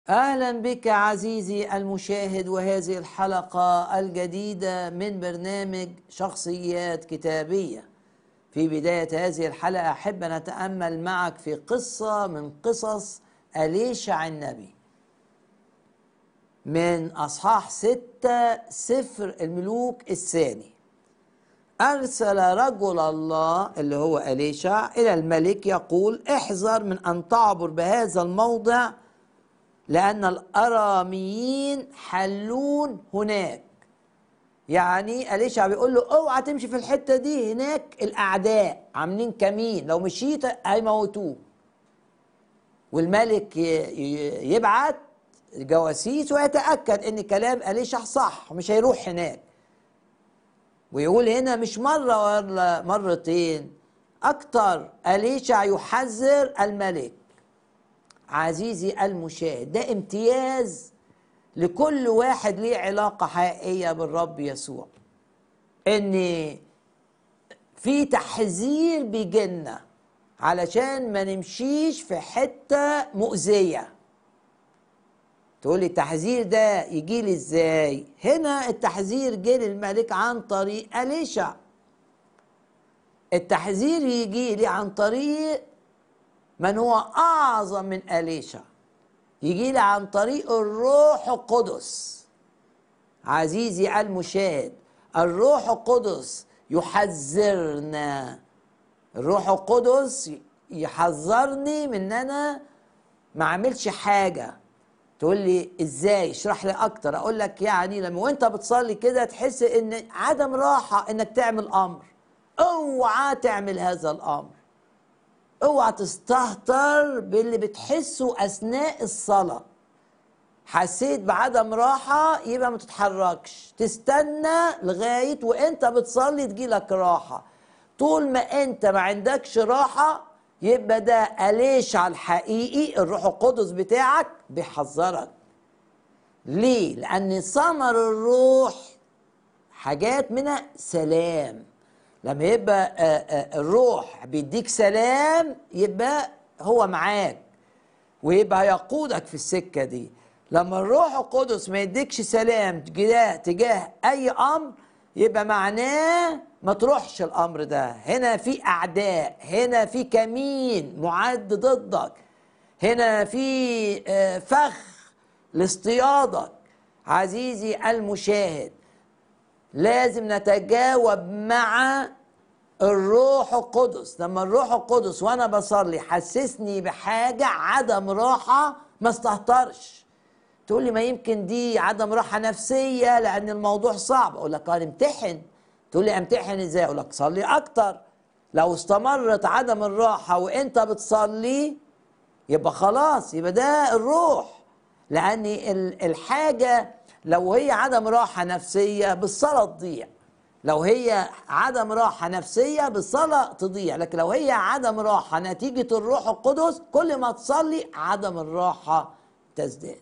اهلا بك عزيزي المشاهد وهذه الحلقه الجديده من برنامج شخصيات كتابيه في بدايه هذه الحلقه احب ان اتامل معك في قصه من قصص اليشع النبي من اصحاح ستة سفر الملوك الثاني أرسل رجل الله اللي هو أليشع إلى الملك يقول احذر من أن تعبر بهذا الموضع لأن الأراميين حلون هناك يعني أليشع بيقول له اوعى تمشي في الحتة دي هناك الأعداء عاملين كمين لو مشيت هيموتوه والملك يبعت جواسيس ويتأكد ان كلام أليشع صح مش هيروح هناك ويقول هنا مش مرة ولا مرتين أكتر أليشع يحذر الملك عزيزي المشاهد ده امتياز لكل واحد ليه علاقة حقيقية بالرب يسوع ان في تحذير بيجينا علشان ما نمشيش في حتة مؤذية تقولي التحذير ده يجي لي ازاي هنا التحذير جه للملك عن طريق أليشع التحذير يجي لي عن طريق من هو أعظم من أليشع يجي لي عن طريق الروح القدس عزيزي المشاهد الروح القدس يحذرنا الروح القدس يحذرني من ان انا ما اعملش حاجه تقول لي ازاي اشرح لي اكتر اقول لك يعني لما وانت بتصلي كده تحس ان عدم راحه انك تعمل امر اوعى تعمل هذا الامر اوعى تستهتر باللي بتحسه اثناء الصلاه حسيت بعدم راحه يبقى ما تتحركش تستنى لغايه وانت بتصلي تجيلك راحه طول ما انت ما عندكش راحه يبقى ده أليشع الحقيقي الروح القدس بتاعك بيحذرك ليه؟ لأن ثمر الروح حاجات منها سلام لما يبقى الروح بيديك سلام يبقى هو معاك ويبقى يقودك في السكة دي لما الروح القدس ما يديكش سلام تجاه, تجاه أي أمر يبقى معناه ما تروحش الامر ده هنا في اعداء هنا في كمين معد ضدك هنا في فخ لاصطيادك عزيزي المشاهد لازم نتجاوب مع الروح القدس لما الروح القدس وانا بصلي حسسني بحاجه عدم راحه ما استهترش تقول لي ما يمكن دي عدم راحه نفسيه لان الموضوع صعب اقول لك انا امتحن تقول لي امتحن ازاي اقول لك صلي اكتر لو استمرت عدم الراحه وانت بتصلي يبقى خلاص يبقى ده الروح لان الحاجه لو هي عدم راحه نفسيه بالصلاه تضيع لو هي عدم راحه نفسيه بالصلاه تضيع لكن لو هي عدم راحه نتيجه الروح القدس كل ما تصلي عدم الراحه تزداد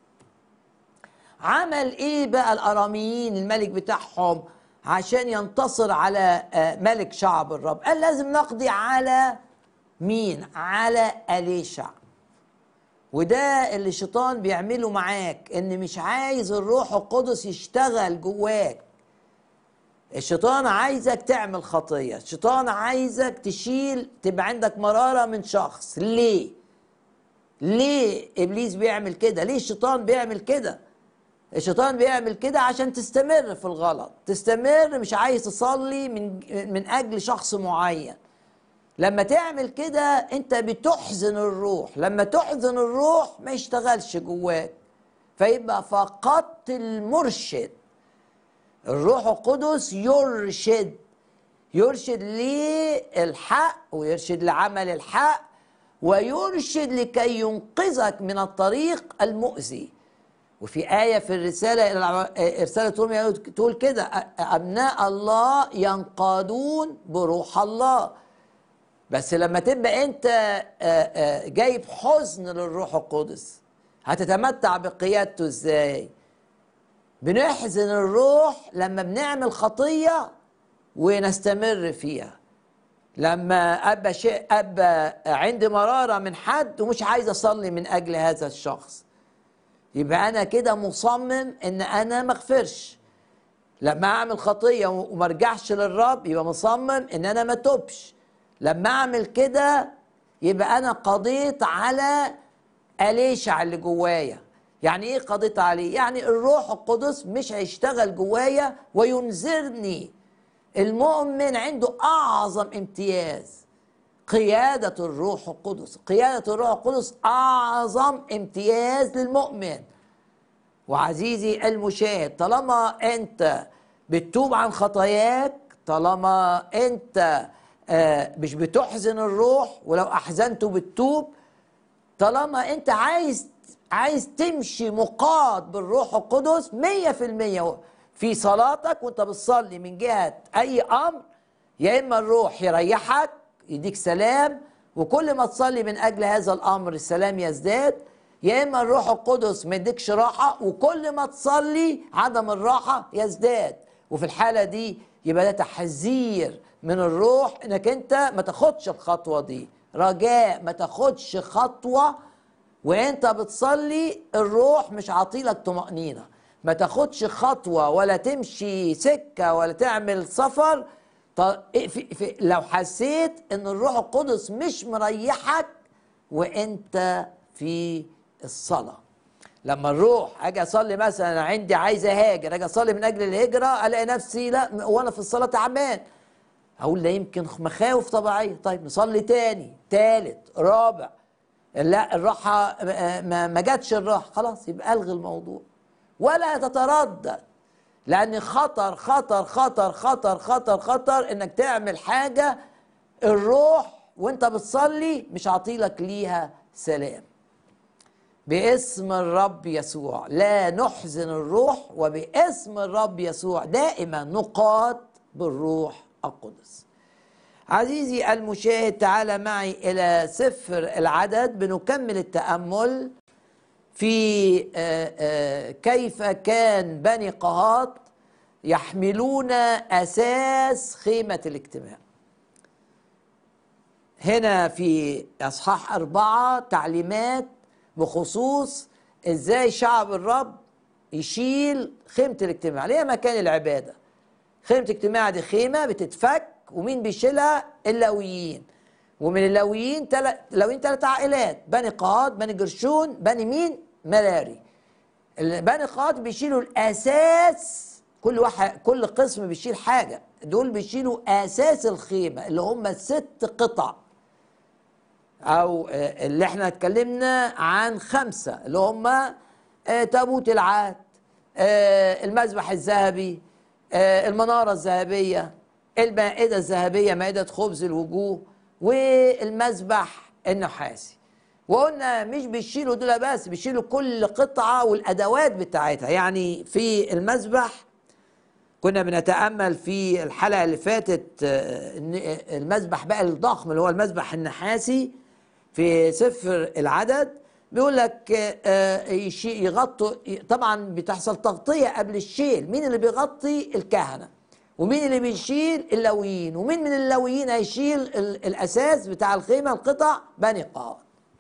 عمل ايه بقى الاراميين الملك بتاعهم عشان ينتصر على ملك شعب الرب قال لازم نقضي على مين على أليشع وده اللي الشيطان بيعمله معاك ان مش عايز الروح القدس يشتغل جواك الشيطان عايزك تعمل خطية الشيطان عايزك تشيل تبقى عندك مرارة من شخص ليه ليه ابليس بيعمل كده ليه الشيطان بيعمل كده الشيطان بيعمل كده عشان تستمر في الغلط تستمر مش عايز تصلي من من اجل شخص معين لما تعمل كده انت بتحزن الروح لما تحزن الروح ما يشتغلش جواك فيبقى فقدت المرشد الروح القدس يرشد يرشد للحق ويرشد لعمل الحق ويرشد لكي ينقذك من الطريق المؤذي وفي آية في الرسالة رسالة روميا تقول كده أبناء الله ينقادون بروح الله بس لما تبقى أنت جايب حزن للروح القدس هتتمتع بقيادته ازاي بنحزن الروح لما بنعمل خطية ونستمر فيها لما ابقى شيء ابقى عندي مراره من حد ومش عايز اصلي من اجل هذا الشخص يبقى انا كده مصمم ان انا ما اغفرش لما اعمل خطيه وما ارجعش للرب يبقى مصمم ان انا ما توبش لما اعمل كده يبقى انا قضيت على اليشع اللي جوايا يعني ايه قضيت عليه يعني الروح القدس مش هيشتغل جوايا وينذرني المؤمن عنده اعظم امتياز قيادة الروح القدس قيادة الروح القدس أعظم امتياز للمؤمن وعزيزي المشاهد طالما أنت بتتوب عن خطاياك طالما أنت آه، مش بتحزن الروح ولو أحزنته بتتوب طالما أنت عايز عايز تمشي مقاد بالروح القدس مية في المية في صلاتك وانت بتصلي من جهة أي أمر يا إما الروح يريحك يديك سلام وكل ما تصلي من اجل هذا الامر السلام يزداد يا اما الروح القدس ما يديكش راحه وكل ما تصلي عدم الراحه يزداد وفي الحاله دي يبقى ده تحذير من الروح انك انت ما تاخدش الخطوه دي رجاء ما تاخدش خطوه وانت بتصلي الروح مش عاطيلك طمانينه ما تاخدش خطوه ولا تمشي سكه ولا تعمل سفر طب إيه في في لو حسيت ان الروح القدس مش مريحك وانت في الصلاه لما الروح اجي اصلي مثلا انا عندي عايز اهاجر اجي اصلي من اجل الهجره الاقي نفسي لا وانا في الصلاه تعبان اقول لا يمكن مخاوف طبيعيه طيب نصلي تاني تالت رابع لا الراحه ما جاتش الراحه خلاص يبقى الغي الموضوع ولا تتردد لان خطر خطر خطر خطر خطر خطر انك تعمل حاجه الروح وانت بتصلي مش عاطيلك ليها سلام باسم الرب يسوع لا نحزن الروح وباسم الرب يسوع دائما نقاد بالروح القدس عزيزي المشاهد تعال معي الى سفر العدد بنكمل التامل في آه، آه، كيف كان بني قهاط يحملون اساس خيمه الاجتماع هنا في اصحاح اربعه تعليمات بخصوص ازاي شعب الرب يشيل خيمه الاجتماع ليه مكان العباده خيمه الاجتماع دي خيمه بتتفك ومين بيشيلها اللاويين ومن اللاويين تل... لاويين ثلاث عائلات بني قهات بني جرشون بني مين مراري بني قهات بيشيلوا الاساس كل واحد كل قسم بيشيل حاجه دول بيشيلوا اساس الخيمه اللي هم الست قطع او آه، اللي احنا اتكلمنا عن خمسه اللي هم آه، تابوت العهد آه، المذبح الذهبي المناره الذهبيه المائده الذهبيه مائده خبز الوجوه والمذبح النحاسي وقلنا مش بيشيلوا دول بس بيشيلوا كل قطعه والادوات بتاعتها يعني في المذبح كنا بنتامل في الحلقه اللي فاتت المذبح بقى الضخم اللي هو المذبح النحاسي في سفر العدد بيقول لك آه، يغطوا طبعا بتحصل تغطيه قبل الشيل مين اللي بيغطي الكهنه ومين اللي بيشيل اللويين ومين من اللويين هيشيل الاساس بتاع الخيمه القطع بني قاعد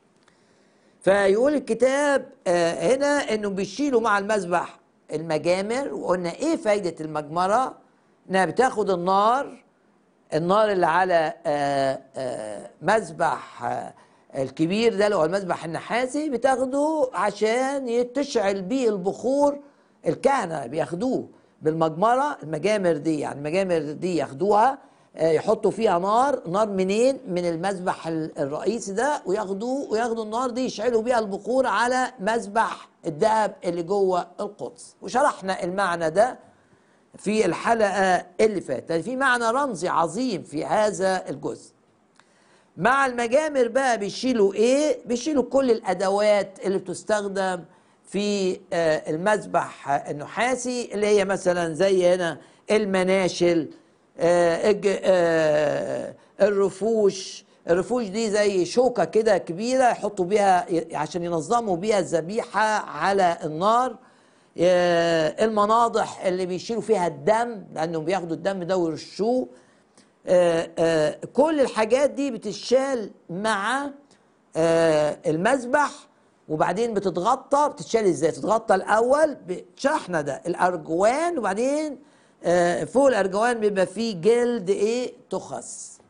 فيقول الكتاب آه، هنا انه بيشيلوا مع المذبح المجامر وقلنا ايه فايده المجمره انها بتاخد النار النار اللي على آه، مذبح الكبير ده اللي هو المذبح النحاسي بتاخده عشان تشعل بيه البخور الكهنه بياخدوه بالمجمره المجامر دي يعني المجامر دي ياخدوها آه، يحطوا فيها نار نار منين من المذبح الرئيسي ده وياخدوه وياخدوا النار دي يشعلوا بيها البخور على مذبح الذهب اللي جوه القدس وشرحنا المعنى ده في الحلقه اللي فاتت في معنى رمزي عظيم في هذا الجزء مع المجامر بقى بيشيلوا ايه بيشيلوا كل الادوات اللي بتستخدم في آه، المذبح النحاسي اللي هي مثلا زي هنا المناشل آه، آه، الرفوش الرفوش دي زي شوكه كده كبيره يحطوا بيها عشان ينظموا بيها الذبيحه على النار المناضح اللي بيشيلوا فيها الدم لانهم بياخدوا الدم ده ويرشوه آه، آه، كل الحاجات دي بتشال مع آه، المذبح وبعدين بتتغطى بتتشال ازاي تتغطى الاول بشرحنا ده الارجوان وبعدين آه، فوق الارجوان بيبقى فيه جلد ايه تخس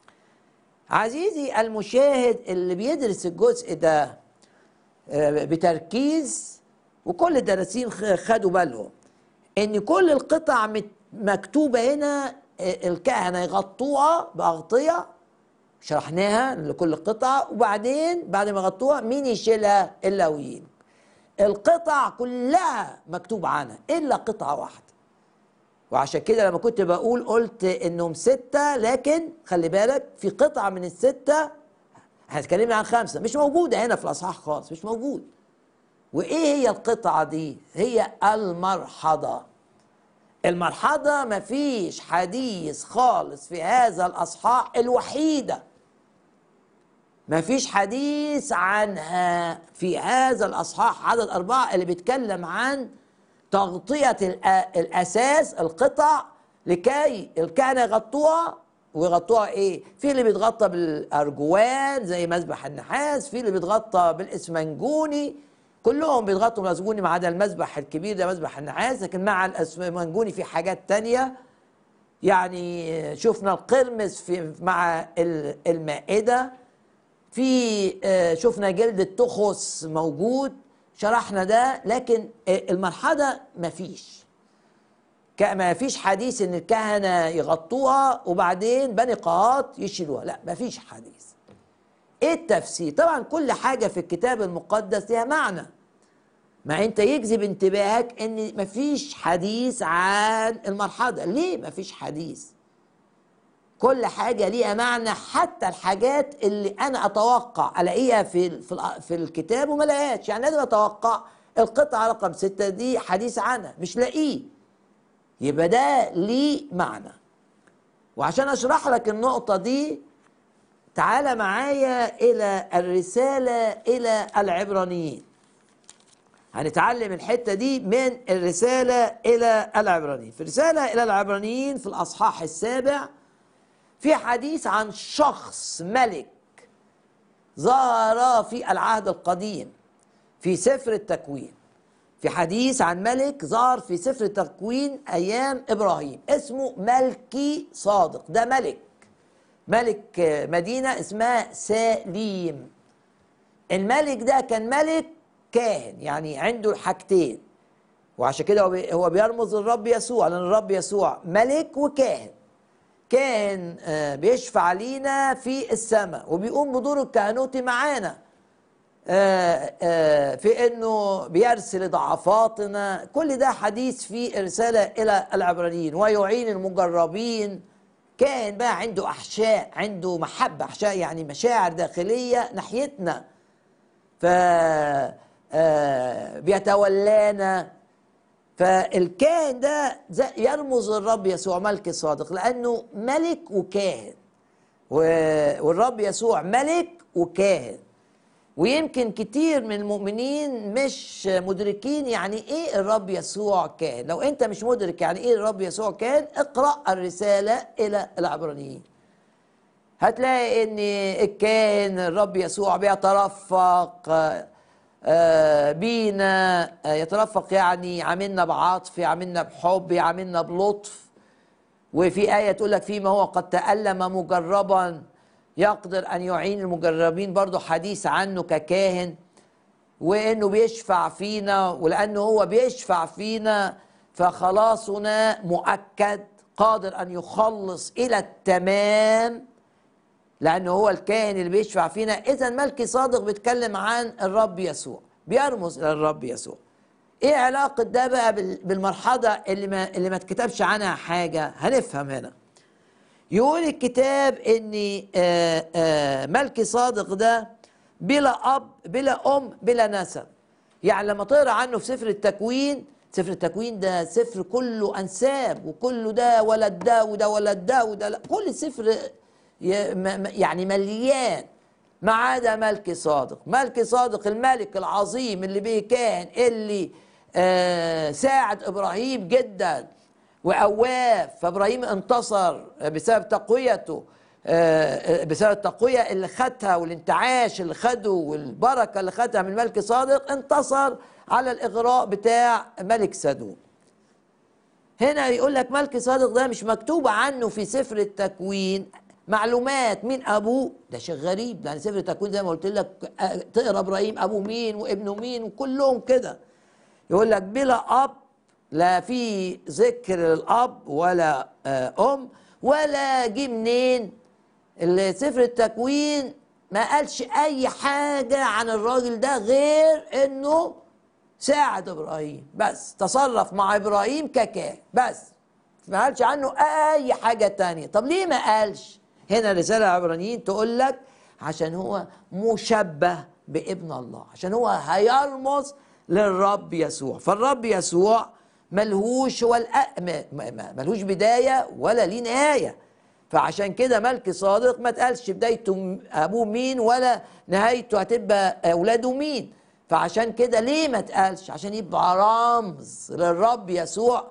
عزيزي المشاهد اللي بيدرس الجزء ده آه، بتركيز وكل الدراسين خ- خدوا بالهم ان كل القطع مت- مكتوبه هنا آه، الكهنه يغطوها باغطيه شرحناها لكل قطعه وبعدين بعد ما يغطوها مين يشيلها اللاويين القطع كلها مكتوب عنها الا قطعه واحده وعشان كده لما كنت بقول قلت انهم ستة لكن خلي بالك في قطعة من الستة احنا اتكلمنا عن خمسة مش موجودة هنا في الأصحاح خالص مش موجود وإيه هي القطعة دي؟ هي المرحضة المرحضة مفيش حديث خالص في هذا الأصحاح الوحيدة مفيش حديث عنها في هذا الأصحاح عدد أربعة اللي بيتكلم عن تغطية الأ- الأساس القطع لكي الكهنة يغطوها ويغطوها ايه؟ في اللي بيتغطى بالأرجوان زي مذبح النحاس، في اللي بيتغطى بالإسمنجوني كلهم بيتغطوا بالإسمنجوني ما عدا المذبح الكبير ده مذبح النحاس لكن مع الإسمنجوني في حاجات تانية يعني شفنا القرمز في مع ال- المائدة في آه، شفنا جلد التخس موجود شرحنا ده لكن آه، المرحلة مفيش ك- ما فيش حديث ان الكهنة يغطوها وبعدين بني قهات يشيلوها لا ما فيش حديث ايه التفسير طبعا كل حاجة في الكتاب المقدس لها معنى ما انت يجذب انتباهك ان مفيش حديث عن المرحلة ليه مفيش حديث كل حاجة ليها معنى حتى الحاجات اللي أنا أتوقع ألاقيها في ال- في ال- في الكتاب وما لاقيهاش يعني لازم أتوقع القطعة رقم ستة دي حديث عنها مش لاقيه يبقى ده ليه معنى وعشان أشرح لك النقطة دي تعال معايا إلى الرسالة إلى العبرانيين هنتعلم الحتة دي من الرسالة إلى العبرانيين في الرسالة إلى العبرانيين في الأصحاح السابع في حديث عن شخص ملك ظهر في العهد القديم في سفر التكوين في حديث عن ملك ظهر في سفر التكوين ايام ابراهيم اسمه ملكي صادق ده ملك ملك مدينه اسمها سليم الملك ده كان ملك كاهن يعني عنده حاجتين وعشان كده هو بي- هو بيرمز للرب يسوع لان الرب يسوع ملك وكاهن كان آه، بيشفع لينا في السماء وبيقوم بدور الكهنوتي معانا آه، آه، في انه بيرسل ضعفاتنا كل ده حديث في الرساله الى العبرانيين ويعين المجربين كان بقى عنده احشاء عنده محبه احشاء يعني مشاعر داخليه ناحيتنا ف آه، بيتولانا فالكاهن ده زي- يرمز للرب يسوع ملك صادق لانه ملك وكاهن و- والرب يسوع ملك وكاهن ويمكن كتير من المؤمنين مش مدركين يعني ايه الرب يسوع كاهن لو انت مش مدرك يعني ايه الرب يسوع كاهن اقرا الرساله الى العبرانيين هتلاقي ان الكاهن الرب يسوع بيترفق آه، آه، بينا آه، يترفق يعني يعاملنا بعطف يعاملنا بحب يعاملنا بلطف وفي آية تقول لك فيما هو قد تألم مجربا يقدر أن يعين المجربين برضو حديث عنه ككاهن وانه بيشفع فينا ولانه هو بيشفع فينا فخلاصنا مؤكد قادر ان يخلص الى التمام لانه هو الكاهن اللي بيشفع فينا اذا ملكي صادق بيتكلم عن الرب يسوع بيرمز الى الرب يسوع ايه علاقه ده بقى بال- بالمرحله اللي ما اللي ما اتكتبش عنها حاجه هنفهم هنا يقول الكتاب ان آه، آه، ملكي صادق ده بلا اب بلا ام بلا نسب يعني لما تقرا عنه في سفر التكوين سفر التكوين ده سفر كله انساب وكله ده ولد ده وده ولد ده وده لا كل سفر ي- م- م- يعني مليان ما عدا ملكي صادق ملكي صادق الملك العظيم اللي بيه كان اللي آه ساعد ابراهيم جدا وأواف فإبراهيم انتصر بسبب تقويته آه، بسبب التقوية اللي خدها والانتعاش اللي خده والبركة اللي خدها من ملك صادق انتصر على الإغراء بتاع ملك سدوم هنا يقول لك ملك صادق ده مش مكتوب عنه في سفر التكوين معلومات مين ابوه ده شيء غريب لان سفر التكوين زي ما قلت لك آه، تقرا ابراهيم ابوه مين وابنه مين وكلهم كده يقول لك بلا اب لا في ذكر للاب ولا آه، ام ولا جه منين اللي سفر التكوين ما قالش اي حاجه عن الراجل ده غير انه ساعد ابراهيم بس تصرف مع ابراهيم ككاهن بس ما قالش عنه اي حاجه تانية طب ليه ما قالش هنا رساله العبرانيين تقول لك عشان هو مشبه بابن الله عشان هو هيرمز للرب يسوع فالرب يسوع ملهوش هو الأ- م- م- ملهوش بدايه ولا ليه نهايه فعشان كده ملك صادق ما تقالش بدايته م- ابوه مين ولا نهايته هتبقى اولاده مين فعشان كده ليه ما تقالش عشان يبقى رمز للرب يسوع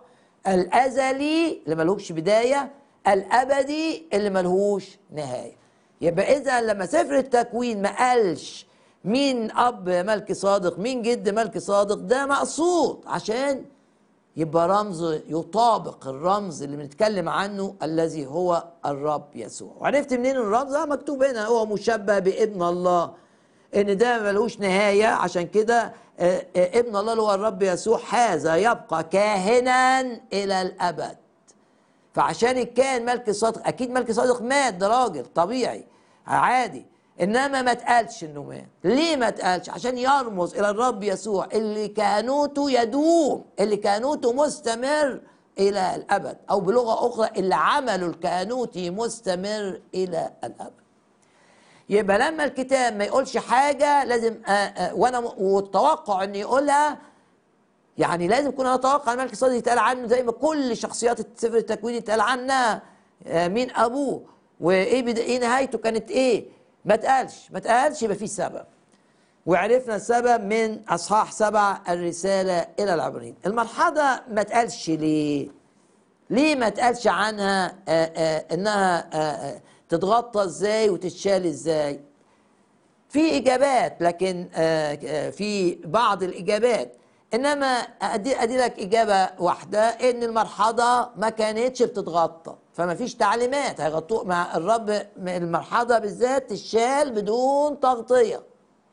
الازلي اللي ملهوش بدايه الابدي اللي ملهوش نهايه يبقى اذا لما سفر التكوين ما قالش مين اب ملك صادق مين جد ملك صادق ده مقصود عشان يبقى رمز يطابق الرمز اللي بنتكلم عنه الذي هو الرب يسوع وعرفت منين الرمز اه مكتوب هنا هو مشبه بابن الله ان ده ملوش نهايه عشان كده آه، آه، ابن الله اللي هو الرب يسوع هذا يبقى كاهنا الى الابد فعشان الكائن ملك صادق اكيد ملك صادق مات ده راجل طبيعي عادي انما ما اتقالش انه مات ليه ما اتقالش عشان يرمز الى الرب يسوع اللي كهنوته يدوم اللي كهنوته مستمر الى الابد او بلغه اخرى اللي عمله الكهنوتي مستمر الى الابد يبقى لما الكتاب ما يقولش حاجه لازم آه آه وانا م- والتوقع ان يقولها يعني لازم كنا نتوقع الملك الصادق يتقال عنه زي ما كل شخصيات سفر التكوين يتقال عنها آه، مين ابوه وايه بدا ايه نهايته كانت ايه ما اتقالش ما اتقالش يبقى في سبب وعرفنا السبب من اصحاح سبع الرساله الى العبرانيين المرحله ما اتقالش ليه ليه ما اتقالش عنها آآ آآ انها آآ تتغطى ازاي وتتشال ازاي في اجابات لكن آه، آه، في بعض الاجابات انما ادي ادي لك اجابه واحده ان المرحضه ما كانتش بتتغطى فما فيش تعليمات هيغطوه مع الرب المرحضه بالذات تشال بدون تغطيه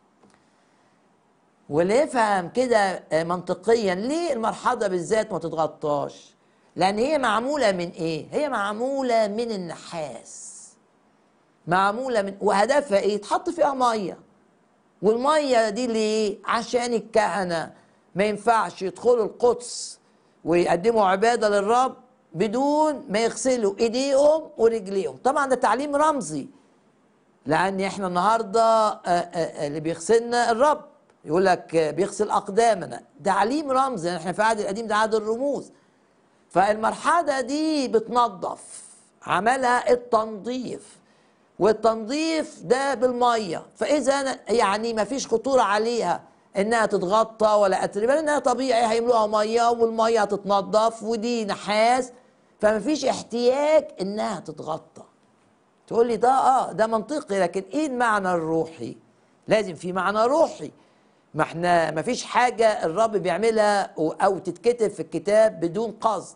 ونفهم كده آه، منطقيا ليه المرحضه بالذات ما تتغطاش لان هي معموله من ايه هي معموله من النحاس معموله من وهدفها ايه تحط فيها ميه والميه دي ليه عشان الكهنه ما ينفعش يدخلوا القدس ويقدموا عباده للرب بدون ما يغسلوا ايديهم ورجليهم طبعا ده تعليم رمزي لان احنا النهارده آه، آه، آه، اللي بيغسلنا الرب يقول لك آه، بيغسل اقدامنا تعليم رمزي احنا في العهد القديم ده عهد الرموز فالمرحله دي بتنظف عملها التنظيف والتنظيف ده بالميه فاذا أنا- يعني ما فيش خطوره عليها انها تتغطى ولا اتربه لانها طبيعي هيملوها ميه والميه هتتنضف ودي نحاس فما فيش احتياج انها تتغطى تقول لي ده اه ده منطقي لكن ايه المعنى الروحي لازم في معنى روحي ما احنا ما فيش حاجه الرب بيعملها او أو تتكتب في الكتاب بدون قصد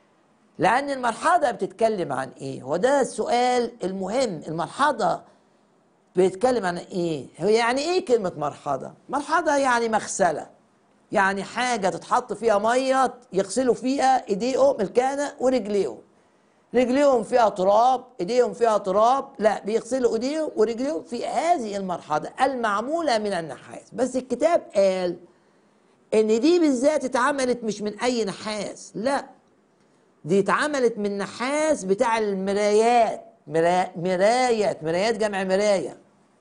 لأن المرحلة بتتكلم عن إيه؟ هو ده السؤال المهم، المرحلة بيتكلم عن إيه؟ هو يعني إيه كلمة مرحلة؟ مرحلة يعني مغسلة يعني حاجة تتحط فيها مية يغسلوا فيها إيديهم الكهنة ورجليهم رجليهم فيها تراب ايديهم فيها تراب لا بيغسلوا ايديهم ورجليهم في هذه المرحله المعموله من النحاس بس الكتاب قال ان دي بالذات اتعملت مش من اي نحاس لا دي اتعملت من نحاس بتاع المرايات مرا- مرايات مرايات جمع مرايه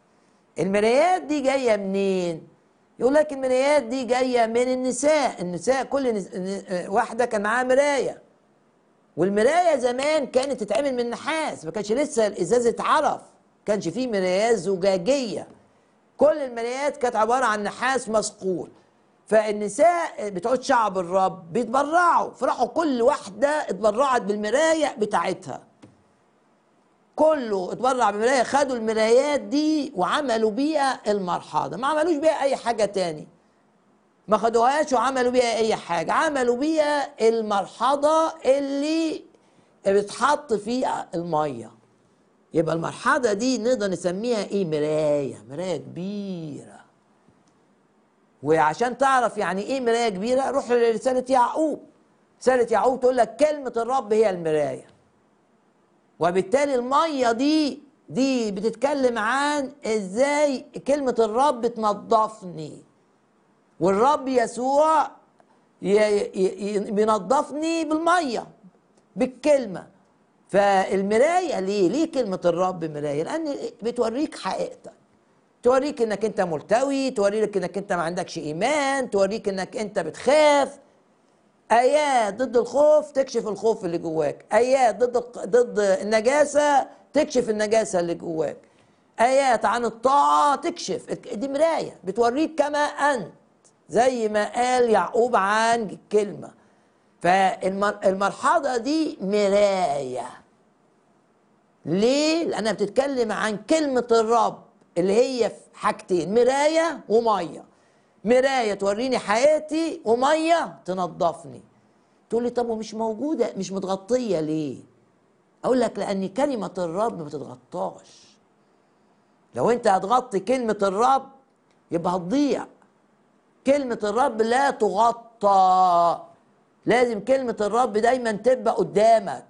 المرايات دي جايه منين يقول لك المرايات دي جايه من النساء النساء كل نس... ن- واحده كان معاها مرايه والمرايه زمان كانت تتعمل من نحاس ما كانش لسه الازاز اتعرف كانش فيه مرايات زجاجيه كل المرايات كانت عباره عن نحاس مثقول فالنساء بتوع شعب الرب بيتبرعوا فراحوا كل واحده اتبرعت بالمرايه بتاعتها كله اتبرع بمرايه خدوا المرايات دي وعملوا بيها المرحاضه ما عملوش بيها اي حاجه تاني ما خدوهاش وعملوا بيها اي حاجه عملوا بيها المرحاضه اللي بتحط فيها الميه يبقى المرحاضه دي نقدر نسميها ايه مرايه مرايه كبيره وعشان تعرف يعني ايه مرايه كبيره روح لرساله يعقوب رساله يعقوب تقول لك كلمه الرب هي المرايه وبالتالي الميه دي دي بتتكلم عن ازاي كلمه الرب تنظفني والرب يسوع بينظفني بالميه بالكلمه فالمرايه ليه ليه كلمه الرب مرايه لان بتوريك حقيقتك توريك انك انت ملتوي توريك انك انت ما عندكش ايمان توريك انك انت بتخاف ايات ضد الخوف تكشف الخوف اللي جواك ايات ضد ضد النجاسه تكشف النجاسه اللي جواك ايات عن الطاعه تكشف دي مرايه بتوريك كما انت زي ما قال يعقوب عن الكلمه فالمرحله دي مرايه ليه لانها بتتكلم عن كلمه الرب اللي هي في حاجتين مرايه وميه مرايه توريني حياتي وميه تنظفني تقول لي طب ومش موجوده مش متغطيه ليه اقول لك لان كلمه الرب ما بتتغطاش لو انت هتغطي كلمه الرب يبقى هتضيع كلمه الرب لا تغطى لازم كلمه الرب دايما تبقى قدامك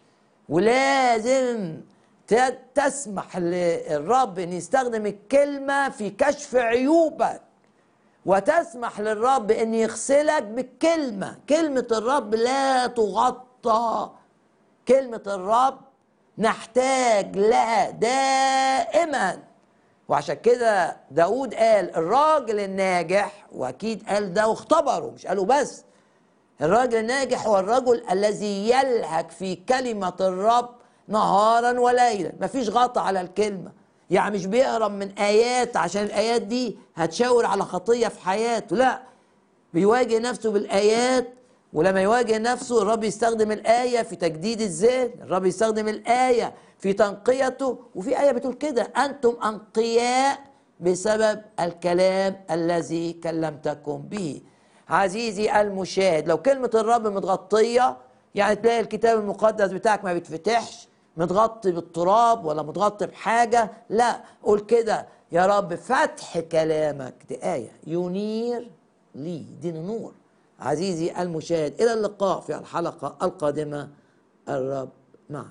ولازم تسمح للرب ان يستخدم الكلمه في كشف عيوبك وتسمح للرب ان يغسلك بالكلمه كلمه الرب لا تغطى كلمه الرب نحتاج لها دائما وعشان كده داود قال الراجل الناجح واكيد قال ده واختبره مش قالوا بس الراجل الناجح هو الرجل الذي يلهك في كلمه الرب نهارا وليلا مفيش غطا على الكلمه يعني مش بيهرب من ايات عشان الايات دي هتشاور على خطيه في حياته لا بيواجه نفسه بالايات ولما يواجه نفسه الرب يستخدم الايه في تجديد الذهن الرب يستخدم الايه في تنقيته وفي ايه بتقول كده انتم انقياء بسبب الكلام الذي كلمتكم به عزيزي المشاهد لو كلمه الرب متغطيه يعني تلاقي الكتاب المقدس بتاعك ما بيتفتحش متغطي بالتراب ولا متغطي بحاجة لا قول كده يا رب فتح كلامك دي آية ينير لي دين نور عزيزي المشاهد إلى اللقاء في الحلقة القادمة الرب معك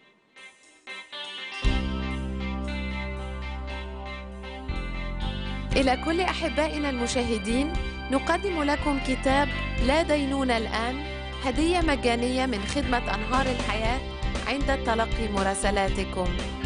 إلى كل أحبائنا المشاهدين نقدم لكم كتاب لا دينون الآن هدية مجانية من خدمة أنهار الحياة عند تلقي مراسلاتكم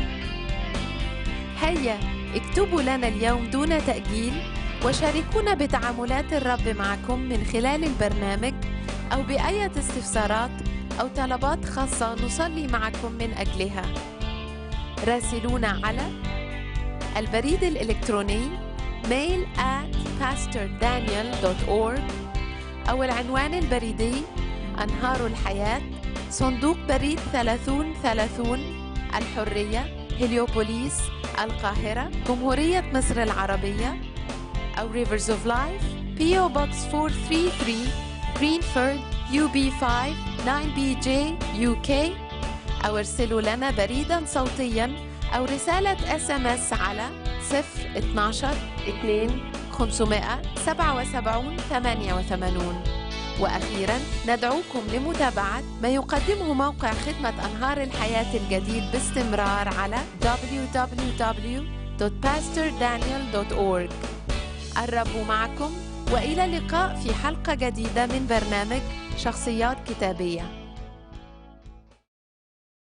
هيا اكتبوا لنا اليوم دون تأجيل وشاركونا بتعاملات الرب معكم من خلال البرنامج أو بأية استفسارات أو طلبات خاصة نصلي معكم من أجلها راسلونا على البريد الإلكتروني mail at pastordaniel.org أو العنوان البريدي أنهار الحياة صندوق بريد 3030 الحرية هليوبوليس القاهرة جمهورية مصر العربية أو Rivers of Life PO Box 433 Greenford UB5 9BJ UK أو ارسلوا لنا بريدا صوتيا أو رسالة اس ام اس على 012 2 577 88 وأخيرا ندعوكم لمتابعة ما يقدمه موقع خدمة أنهار الحياة الجديد باستمرار على www.pastordaniel.org الرب معكم وإلى اللقاء في حلقة جديدة من برنامج شخصيات كتابية